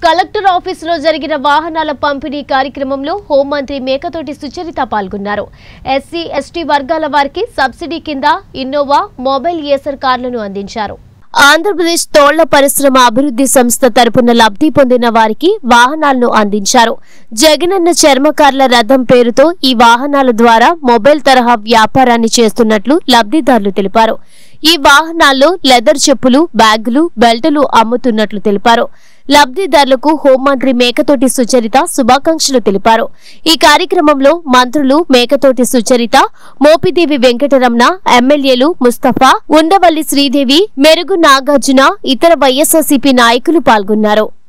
collector ఆఫీసులో జరిగిన వాహనాల పంపిణీ కార్యక్రమంలో హోంమంత్రి మేకతోటి సుచరిత పాల్గొన్నారు ఎస్సీ ఎస్టీ వర్గాల వారికి సబ్సిడీ కింద ఇన్నోవా మొబైల్ ఏసర్ కార్లను అందించారు ఆంధ్రప్రదేశ్ తోళ్ల పరిశ్రమ అభివృద్ధి సంస్థ తరపున లబ్ధి పొందిన వారికి వాహనాలను అందించారు జగనన్న చర్మకార్ల రథం పేరుతో ఈ వాహనాల ద్వారా మొబైల్ తరహా వ్యాపారాన్ని చేస్తున్నట్లు లబ్ధిదారులు తెలిపారు ఈ వాహనాల్లో లెదర్ చెప్పులు బ్యాగులు బెల్టులు అమ్ముతున్నట్లు తెలిపారు లబ్ధిదారులకు హోంమంత్రి మేకతోటి సుచరిత శుభాకాంక్షలు తెలిపారు ఈ కార్యక్రమంలో మంత్రులు మేకతోటి సుచరిత మోపిదేవి వెంకటరమణ ఎమ్మెల్యేలు ముస్తఫా ఉండవల్లి శ్రీదేవి మెరుగు నాగార్జున ఇతర వైఎస్ఆర్సీపీ నాయకులు పాల్గొన్నారు